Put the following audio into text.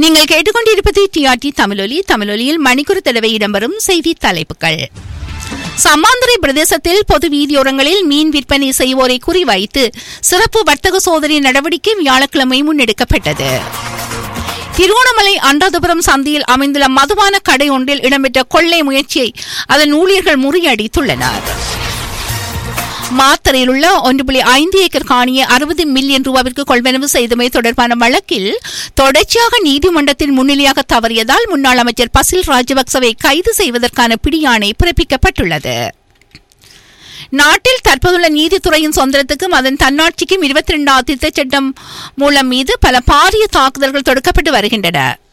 நீங்கள் கேட்டுக்கொண்டிருப்பது டிஆர்டி தமிழொலி தமிழொலியில் மணிக்குறு தடவை இடம்பெறும் செய்தி தலைப்புகள் சம்மாந்துறை பிரதேசத்தில் பொது வீதியோரங்களில் மீன் விற்பனை செய்வோரை குறிவைத்து சிறப்பு வர்த்தக சோதனை நடவடிக்கை வியாழக்கிழமை முன்னெடுக்கப்பட்டது திருவோணமலை அண்டாதபுரம் சந்தியில் அமைந்துள்ள மதுபான கடை ஒன்றில் இடம்பெற்ற கொள்ளை முயற்சியை அதன் ஊழியர்கள் முறியடித்துள்ளனர் மாத்தரையில் உள்ள ஒன்று புள்ளி ஐந்து ஏக்கர் காணியை அறுபது மில்லியன் ரூபாவிற்கு கொள்வனவு செய்தமை தொடர்பான வழக்கில் தொடர்ச்சியாக நீதிமன்றத்தில் முன்னிலையாக தவறியதால் முன்னாள் அமைச்சர் பசில் ராஜபக்சவை கைது செய்வதற்கான பிடியாணை பிறப்பிக்கப்பட்டுள்ளது நாட்டில் தற்போதுள்ள நீதித்துறையின் சொந்தத்துக்கும் அதன் தன்னாட்சிக்கும் இருபத்தி இரண்டாவது திருத்தச் சட்டம் மூலம் மீது பல பாரிய தாக்குதல்கள் தொடுக்கப்பட்டு வருகின்றன